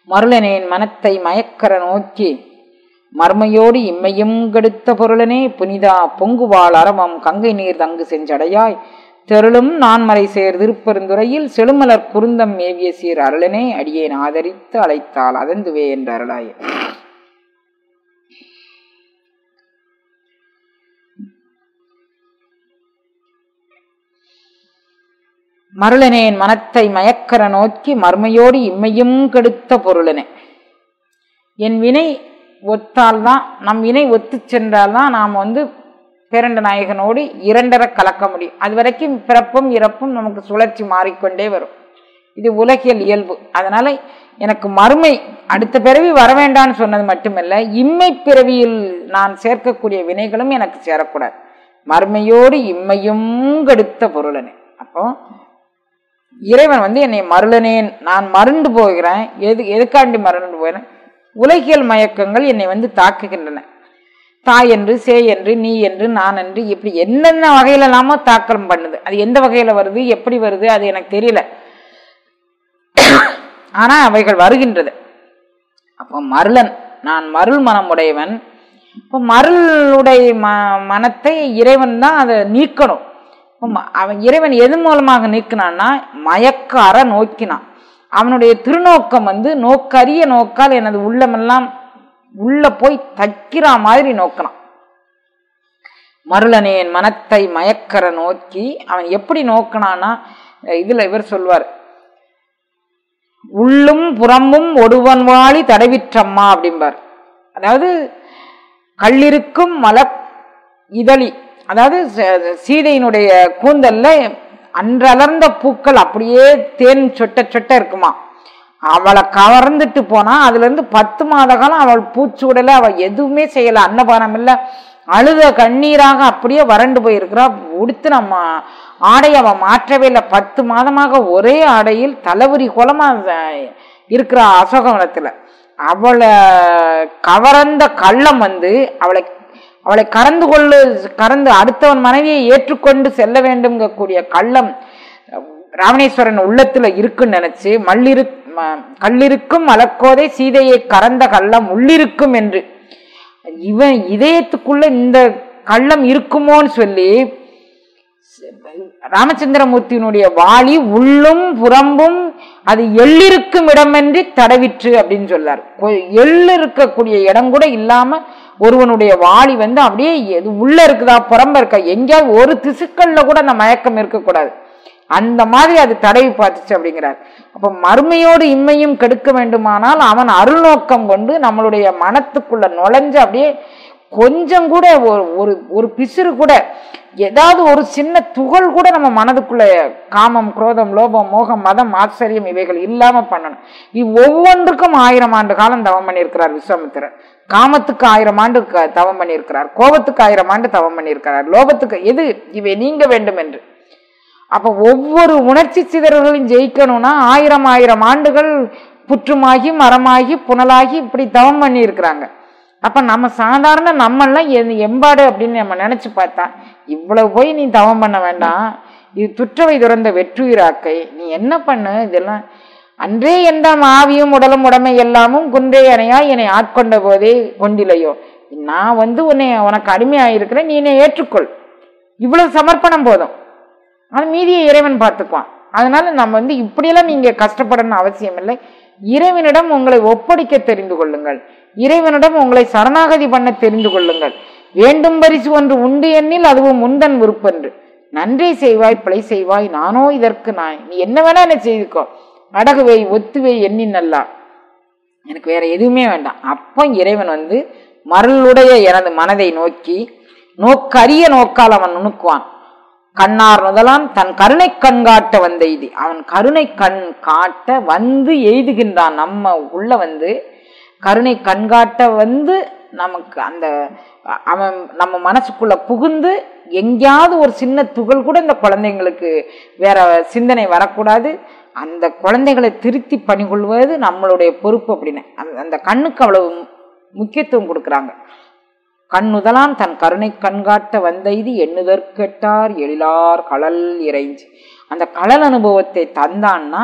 மருளனேன் மனத்தை மயக்கர நோக்கி மர்மையோடு இம்மையும் கெடுத்த பொருளனே புனிதா பொங்குவாள் அரவம் கங்கை நீர் தங்கு செஞ்சடையாய் தெருளும் நான்மறை சேர் திருப்பெருந்துறையில் செழுமலர் குருந்தம் மேவிய சீர் அருளனே அடியேன் ஆதரித்து அழைத்தாள் அதந்துவே என்ற அருளாய் மருளனேன் மனத்தை மயக்கர நோக்கி மர்மையோடு இம்மையும் கெடுத்த பொருளனே என் வினை ஒத்தால்தான் நம் வினை ஒத்து சென்றால்தான் நாம் வந்து பேரண்ட நாயகனோடு இரண்டரை கலக்க முடியும் அது வரைக்கும் பிறப்பும் இறப்பும் நமக்கு சுழற்சி மாறிக்கொண்டே வரும் இது உலகியல் இயல்பு அதனால எனக்கு மறுமை அடுத்த பிறவி வர வேண்டாம்னு சொன்னது மட்டுமல்ல இம்மை பிறவியில் நான் சேர்க்கக்கூடிய வினைகளும் எனக்கு சேரக்கூடாது மறுமையோடு இம்மையும் கெடுத்த பொருளனே அப்போ இறைவன் வந்து என்னை மருளனேன் நான் மருண்டு போகிறேன் எது எதுக்காண்டி மருண்டு போகிறேன் உலகியல் மயக்கங்கள் என்னை வந்து தாக்குகின்றன தாய் என்று சே என்று நீ என்று நான் என்று இப்படி என்னென்ன வகையில எல்லாமோ தாக்கம் பண்ணுது அது எந்த வகையில வருது எப்படி வருது அது எனக்கு தெரியல ஆனா அவைகள் வருகின்றது அப்போ மருளன் நான் மருள் மனம் உடையவன் இப்போ மருளுடைய ம மனத்தை இறைவன் தான் அதை நீக்கணும் இப்போ ம- அவன் இறைவன் எது மூலமாக நீக்கினான்னா மயக்க அற நோக்கினான் அவனுடைய திருநோக்கம் வந்து நோக்கரிய நோக்கால் எனது உள்ளமெல்லாம் உள்ள போய் தைக்கிற மாதிரி நோக்கினான் மருளனேன் மனத்தை மயக்கற நோக்கி அவன் எப்படி நோக்கினான்னா இதுல இவர் சொல்வார் உள்ளும் புறமும் ஒடுவன் வாழி தடவிற்றம்மா அப்படிம்பார் அதாவது கல்லிருக்கும் மல இதழி அதாவது ச- சீதையினுடைய கூந்தல்ல அன்றலர்ந்த பூக்கள் அப்படியே தேன் சொட்ட சொட்ட இருக்குமா அவளை கவர்ந்துட்டு போனா அதுல இருந்து பத்து மாத காலம் அவள் பூச்சூடல அவள் எதுவுமே செய்யல அன்னபானம் இல்ல அழுத கண்ணீராக அப்படியே வறண்டு போயிருக்கிறா உடுத்து நம்ம ஆடை அவ மாற்றவே இல்லை பத்து மாதமாக ஒரே ஆடையில் தலைவரி குலமா அஹ், இருக்கிறா அசோகவனத்துல அவளை கவர்ந்த கள்ளம் வந்து அவளை அவளை கறந்து கொள்ளு கறந்து அடுத்தவன் மனைவியை ஏற்றுக்கொண்டு செல்ல வேண்டும்ங்கக்கூடிய கள்ளம் ராமணேஸ்வரன் உள்ளத்துல இருக்குன்னு நினைச்சு மல்லிரு ம- கல்லிருக்கும் மலக்கோதை சீதையை கறந்த கள்ளம் உள்ளிருக்கும் என்று இவன் இதயத்துக்குள்ள இந்த கள்ளம் இருக்குமோன்னு சொல்லி ராமச்சந்திரமூர்த்தியினுடைய வாளி உள்ளும் புறம்பும் அது எள்ளிருக்கும் இடமென்றி தடவிற்று அப்படின்னு சொல்லார் கொ- எள்ளு இருக்கக்கூடிய இடம் கூட இல்லாம ஒருவனுடைய வாளி வந்து அப்படியே எது உள்ள இருக்குதா புறம்ப இருக்கா எங்கேயாவது ஒரு திசுக்கள்ல கூட அந்த மயக்கம் இருக்கக்கூடாது அந்த மாதிரி அது தடவி பார்த்துச்சு அப்படிங்கிறார் அப்ப மறுமையோடு இம்மையும் கெடுக்க வேண்டுமானால் அவன் அருள் நோக்கம் கொண்டு நம்மளுடைய மனத்துக்குள்ள நுழைஞ்சு அப்படியே கொஞ்சம் கூட ஒரு ஒரு ஒரு பிசிறு கூட ஏதாவது ஒரு சின்ன துகள் கூட நம்ம மனதுக்குள்ள காமம் குரோதம் லோபம் மோகம் மதம் ஆச்சரியம் இவைகள் இல்லாம பண்ணணும் இவ் ஒவ்வொன்றுக்கும் ஆயிரம் ஆண்டு காலம் தவம் பண்ணியிருக்கிறார் விஸ்வாமித்திரர் காமத்துக்கு ஆயிரம் ஆண்டு க- தவம் பண்ணியிருக்கிறார் கோபத்துக்கு ஆயிரம் ஆண்டு தவம் பண்ணியிருக்கிறார் லோபத்துக்கு எது இவை நீங்க வேண்டும் என்று அப்ப ஒவ்வொரு உணர்ச்சி சிதறல்களையும் ஜெயிக்கணும்னா ஆயிரம் ஆயிரம் ஆண்டுகள் புற்றுமாகி மரமாகி புனலாகி இப்படி தவம் பண்ணி இருக்கிறாங்க அப்ப நம்ம சாதாரண நம்மெல்லாம் எ- எம்பாடு அப்படின்னு நம்ம நினைச்சு பார்த்தா இவ்வளவு போய் நீ தவம் பண்ண வேண்டாம் இது துற்றவை துறந்த வெற்றுயிராக்கை நீ என்ன பண்ணு இதெல்லாம் அன்றே எந்த ஆவியும் உடலும் உடமை எல்லாமும் குன்றே அணையா என்னை ஆட்கொண்ட போதே கொண்டிலையோ நான் வந்து உன்னை உனக்கு அடிமையாயிருக்கிறேன் நீ என்னை ஏற்றுக்கொள் இவ்வளவு சமர்ப்பணம் போதும் அது மீதியை இறைவன் பார்த்துக்குவான் அதனால நம்ம வந்து இப்படியெல்லாம் நீங்க கஷ்டப்படணும்னு அவசியம் இல்லை இறைவனிடம் உங்களை ஒப்படைக்க தெரிந்து கொள்ளுங்கள் இறைவனிடம் உங்களை சரணாகதி பண்ண தெரிந்து கொள்ளுங்கள் வேண்டும் பரிசு ஒன்று உண்டு எண்ணில் அதுவும் முந்தன் விருப்பன்று நன்றி செய்வாய் பிழை செய்வாய் நானோ இதற்கு நான் நீ என்ன வேணா என்ன செய்துக்கோ அடகுவை ஒத்துவை எண்ணி நல்லா எனக்கு வேற எதுவுமே வேண்டாம் அப்போ இறைவன் வந்து மருளுடைய எனது மனதை நோக்கி நோக்கரிய நோக்கால் அவன் நுணுக்குவான் கண்ணார் முதலாம் தன் கருணை கண் காட்ட வந்த எய்தி அவன் கருணை கண் காட்ட வந்து எய்துகின்றான் நம்ம உள்ள வந்து கருணை கண் காட்ட வந்து நமக்கு அந்த அ- அவன் நம்ம மனசுக்குள்ள புகுந்து எங்கேயாவது ஒரு சின்ன துகள் கூட இந்த குழந்தைங்களுக்கு வேற சிந்தனை வரக்கூடாது அந்த குழந்தைகளை திருத்தி பணிகொள்வது நம்மளுடைய பொறுப்பு அப்படின்னு அந்த- அந்த கண்ணுக்கு அவ்வளவு முக்கியத்துவம் கொடுக்குறாங்க கண்ணுதலான் தன் கருணை கண்காட்ட வந்தெய்தி எண்ணுதற்கெட்டார் எழிலார் கடல் இறைஞ்சி அந்த கடல் அனுபவத்தை தந்தான்னா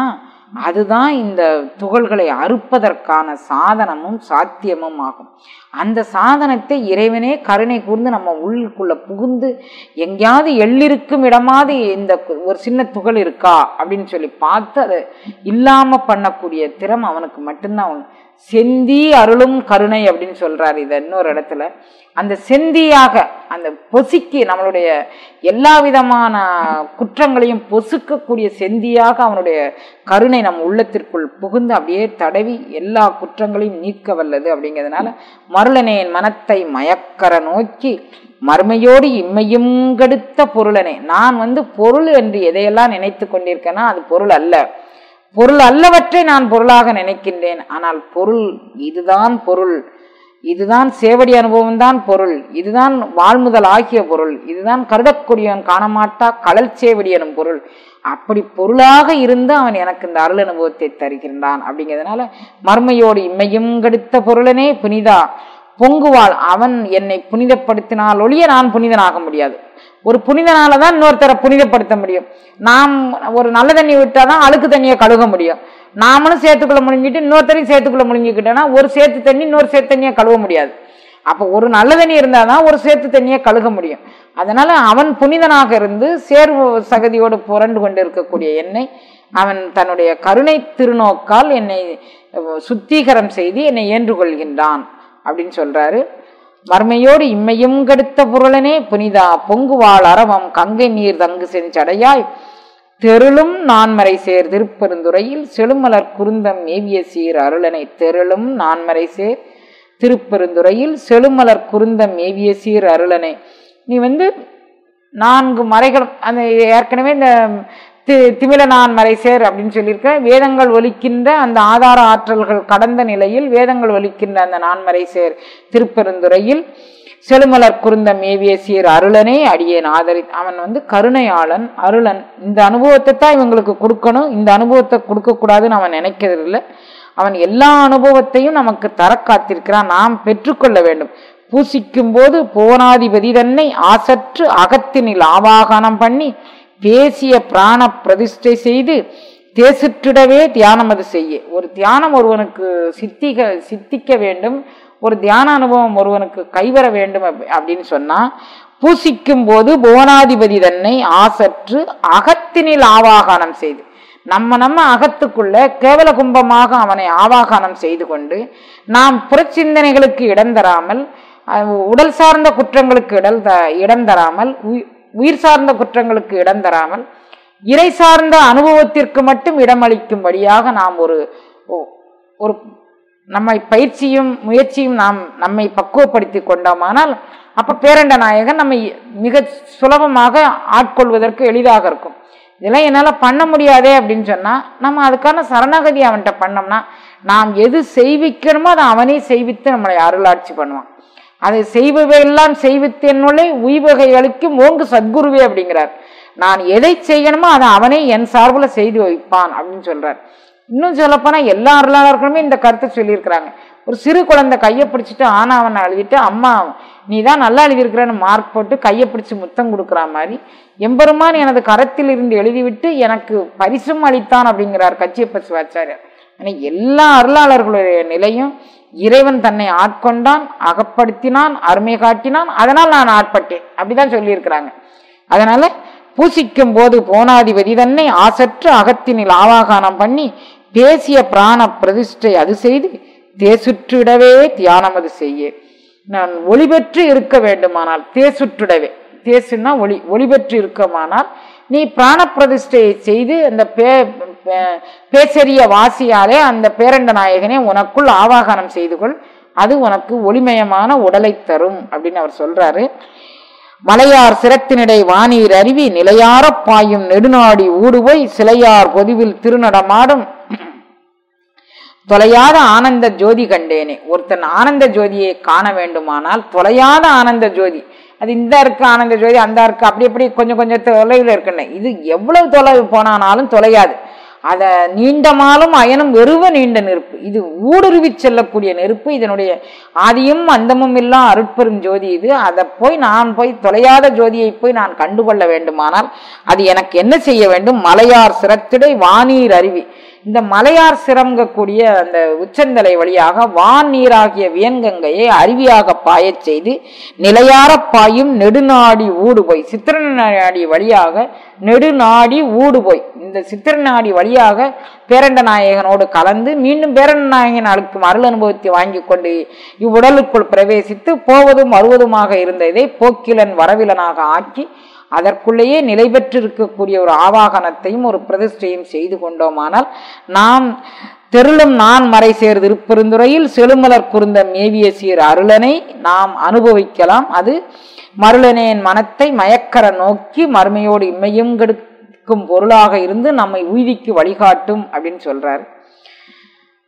அதுதான் இந்த துகள்களை அறுப்பதற்கான சாதனமும் சாத்தியமும் ஆகும் அந்த சாதனத்தை இறைவனே கருணை கூர்ந்து நம்ம உள்ளுக்குள்ள புகுந்து எங்கேயாவது எள்ளிருக்கும் இடமாவது இந்த கு- ஒரு சின்ன துகள் இருக்கா அப்படின்னு சொல்லி பார்த்து அதை இல்லாம பண்ணக்கூடிய திறம் அவனுக்கு மட்டும்தான் உண்டு. செந்தி அருளும் கருணை அப்படின்னு சொல்றாரு இதை இன்னொரு இடத்துல அந்த செந்தியாக அந்த பொசுக்கி நம்மளுடைய எல்லா விதமான குற்றங்களையும் பொசுக்கக்கூடிய செந்தியாக அவனுடைய கருணை நம் உள்ளத்திற்குள் புகுந்து அப்படியே தடவி எல்லா குற்றங்களையும் நீக்க வல்லது அப்படிங்கிறதுனால மருளனேன் மனத்தை மயக்கர நோக்கி மறுமையோடு இம்மையும் கெடுத்த பொருளனே நான் வந்து பொருள் என்று எதையெல்லாம் நினைத்து கொண்டிருக்கேன்னா அது பொருள் அல்ல பொருள் அல்லவற்றை நான் பொருளாக நினைக்கின்றேன் ஆனால் பொருள் இதுதான் பொருள் இதுதான் சேவடி அனுபவம் தான் பொருள் இதுதான் வாழ்முதல் ஆகிய பொருள் இதுதான் கருடக்கொடியவன் காணமாட்டா கடல் சேவடி எனும் பொருள் அப்படி பொருளாக இருந்து அவன் எனக்கு இந்த அருள் அனுபவத்தை தருகின்றான் அப்படிங்கிறதுனால மர்மையோடு இம்மையும் கெடுத்த பொருளனே புனிதா பொங்குவாள் அவன் என்னை புனிதப்படுத்தினால் ஒழிய நான் புனிதனாக முடியாது ஒரு புனிதனால தான் இன்னொருத்தரை புனிதப்படுத்த முடியும் நாம் ஒரு நல்ல தண்ணி விட்டாதான் அழுக்கு தண்ணியை கழுக முடியும் நாமளும் சேத்துக்குள்ள முழுங்கிட்டு இன்னொருத்தரையும் சேத்துக்குள்ள முழுங்கிக்கிட்டோன்னா ஒரு சேத்து தண்ணி இன்னொரு சேத்து தண்ணியை கழுவ முடியாது அப்போ ஒரு நல்ல தண்ணி இருந்தால் தான் ஒரு சேத்து தண்ணியை கழுக முடியும் அதனால அவன் புனிதனாக இருந்து சேர்வு சகதியோடு புரண்டு கொண்டு இருக்கக்கூடிய என்னை அவன் தன்னுடைய கருணை திருநோக்கால் என்னை அஹ், சுத்திகரம் செய்து என்னை ஏற்றுக்கொள்கின்றான் அப்படின்னு சொல்றாரு மர்மையோடு இம்மையும் கெடுத்த பொருளனே புனிதா பொங்குவாள் அரவம் கங்கை நீர் தங்கு செஞ்சடையாய் தெருளும் நான்மறை சேர் திருப்பெருந்துறையில் செழுமலர் குருந்தம் மேவிய சீர் அருளனை தெருளும் நான்மறை சேர் திருப்பெருந்துறையில் செழுமலர் குருந்தம் மேவிய சீர் அருளனை நீ வந்து நான்கு மறைகள் அந்த ஏற்கனவே இந்த தி திமில நான் மறை சேர் அப்படின்னு சொல்லியிருக்க வேதங்கள் ஒலிக்கின்ற அந்த ஆதார ஆற்றல்கள் கடந்த நிலையில் வேதங்கள் ஒலிக்கின்ற அந்த நான்மறை சேர் திருப்பெருந்துறையில் செழுமலர் குருந்த மேவிய சீர் அருளனே அடியேன் ஆதரி அவன் வந்து கருணையாளன் அருளன் இந்த அனுபவத்தை தான் இவங்களுக்கு கொடுக்கணும் இந்த அனுபவத்தை கொடுக்கக்கூடாதுன்னு அவன் நினைக்கிறதில்ல அவன் எல்லா அனுபவத்தையும் நமக்கு தர காத்திருக்கிறான் நாம் பெற்றுக்கொள்ள வேண்டும் பூசிக்கும் போது புவனாதிபதி தன்னை ஆசற்று அகத்தினில் ஆவாகனம் பண்ணி பேசிய பிராண பிரதிஷ்டை செய்து தேசிற்றிடவே தியானம் அது செய்ய ஒரு தியானம் ஒருவனுக்கு சித்திக சித்திக்க வேண்டும் ஒரு தியான அனுபவம் ஒருவனுக்கு கைவர வேண்டும் அப்ப- அப்படின்னு சொன்னா பூசிக்கும் போது புவனாதிபதி தன்னை ஆசற்று அகத்தினில் ஆவாகனம் செய்து நம்ம நம்ம அகத்துக்குள்ள கேவல கும்பமாக அவனை ஆவாகனம் செய்து கொண்டு நாம் புறச்சிந்தனைகளுக்கு இடம் தராமல் அஹ், உடல் சார்ந்த குற்றங்களுக்கு இடல் த இடம் தராமல் உயி- உயிர் சார்ந்த குற்றங்களுக்கு இடம் தராமல் இறை சார்ந்த அனுபவத்திற்கு மட்டும் இடமளிக்கும்படியாக நாம் ஒரு ஒ- ஒரு நம்மை பயிற்சியும் முயற்சியும் நாம் நம்மை பக்குவப்படுத்தி கொண்டோமானால் அப்ப பேரண்ட நாயகன் நம்மை மிக சுலபமாக ஆட்கொள்வதற்கு எளிதாக இருக்கும் இதெல்லாம் என்னால் பண்ண முடியாதே அப்படின்னு சொன்னா நம்ம அதுக்கான சரணாகதி அவன்கிட்ட பண்ணோம்னா நாம் எது செய்விக்கணுமோ அதை அவனே செய்வித்து நம்மளை அருளாட்சி பண்ணுவான் அதை செய்பவையெல்லாம் செய்வித்து என்னுள்ளே உய்வகை அளிக்கும் ஓங்கு சத்குருவே அப்படிங்கிறார் நான் எதை செய்யணுமோ அதை அவனே என் சார்பில் செய்து வைப்பான் அப்படின்னு சொல்றார் இன்னும் சொல்லப்போனா எல்லா அருளாளர்களுமே இந்த கருத்தை சொல்லியிருக்கிறாங்க ஒரு சிறு குழந்தை கையை பிடிச்சிட்டு ஆனாவனை எழுதிட்டு அம்மா நீ தான் நல்லா எழுதியிருக்கிறன்னு மார்க் போட்டு கையை பிடிச்சி முத்தம் கொடுக்குற மாதிரி எம்பெருமான் எனது கரத்தில் இருந்து எழுதிவிட்டு எனக்கு பரிசும் அளித்தான் அப்படிங்கிறார் கச்சியப்ப சிவாச்சாரியர் ஆனா எல்லா அருளாளர்களுடைய நிலையும் இறைவன் தன்னை ஆட்கொண்டான் அகப்படுத்தினான் அருமை காட்டினான் அதனால் நான் ஆட்பட்டேன் அப்படிதான் சொல்லியிருக்கிறாங்க அதனால பூசிக்கும் போது போனாதிபதி தன்னை ஆசற்று அகத்தினில் ஆவாகானம் பண்ணி பேசிய பிராண பிரதிஷ்டை அது செய்து தேசுற்றிடவே தியானம் அது செய்ய நான் ஒளி பெற்று இருக்க வேண்டுமானால் தேசுற்றிடவே தேசுன்னா ஒளி ஒளி பெற்று இருக்கமானால் நீ பிராண பிரதிஷ்டையை செய்து அந்த பே பே- பேசரிய வாசியாலே அந்த பேரண்ட நாயகனை உனக்குள் ஆவாகனம் செய்து கொள் அது உனக்கு ஒளிமயமான உடலை தரும் அப்படின்னு அவர் சொல்றாரு மலையார் சிரத்தினிடை வானீர் அருவி நிலையாரப் பாயும் நெடுநாடி ஊடுபோய் சிலையார் பொதுவில் திருநடமாடும் தொலையாத ஆனந்த ஜோதி கண்டேனே ஒருத்தன் ஆனந்த ஜோதியை காண வேண்டுமானால் தொலையாத ஆனந்த ஜோதி அது இந்த இருக்கு ஆனந்த ஜோதி அந்த இருக்கு அப்படி அப்படி கொஞ்சம் கொஞ்சம் தொலைவில் இருக்குன்னு இது எவ்வளவு தொலைவு போனானாலும் தொலையாது அத நீண்டமாலும் அயனும் வெறுவ நீண்ட நெருப்பு இது ஊடுருவி செல்லக்கூடிய நெருப்பு இதனுடைய ஆதியும் அந்தமும் இல்லா அருட்பெரும் ஜோதி இது அதை போய் நான் போய் தொலையாத ஜோதியை போய் நான் கண்டுகொள்ள வேண்டுமானால் அது எனக்கு என்ன செய்ய வேண்டும் மலையார் சிரத்திடை வானீர் அருவி இந்த மலையார் சிரங்கக்கூடிய அந்த உச்சந்தலை வழியாக வான் நீராகிய வியன்கங்கையை அருவியாக பாயச் செய்து நிலையார பாயும் நெடுநாடி ஊடுபோய் சித்திரநாடி வழியாக நெடுநாடி ஊடுபோய் இந்த சித்திரநாடி வழியாக பேரண்ட நாயகனோடு கலந்து மீண்டும் பேரண்ட நாயகன் அளிக்கும் அருள் அனுபவத்தை வாங்கி கொண்டு இவ்வுடலுக்குள் பிரவேசித்து போவதும் வருவதுமாக இருந்த இதை போக்கிலன் வரவிலனாக ஆக்கி அதற்குள்ளேயே நிலை பெற்றிருக்கக்கூடிய ஒரு ஆவாகனத்தையும் ஒரு பிரதிஷ்டையும் செய்து கொண்டோமானால் நாம் தெருளும் நான் மறை சேர் திருப்பெருந்துறையில் செழுமலர் குருந்த மேவிய சீர் அருளனை நாம் அனுபவிக்கலாம் அது மருளனேன் மனத்தை மயக்கர நோக்கி மறுமையோடு இம்மையும் கெடுக்கும் பொருளாக இருந்து நம்மை உய்திக்கு வழிகாட்டும் அப்படின்னு சொல்றாரு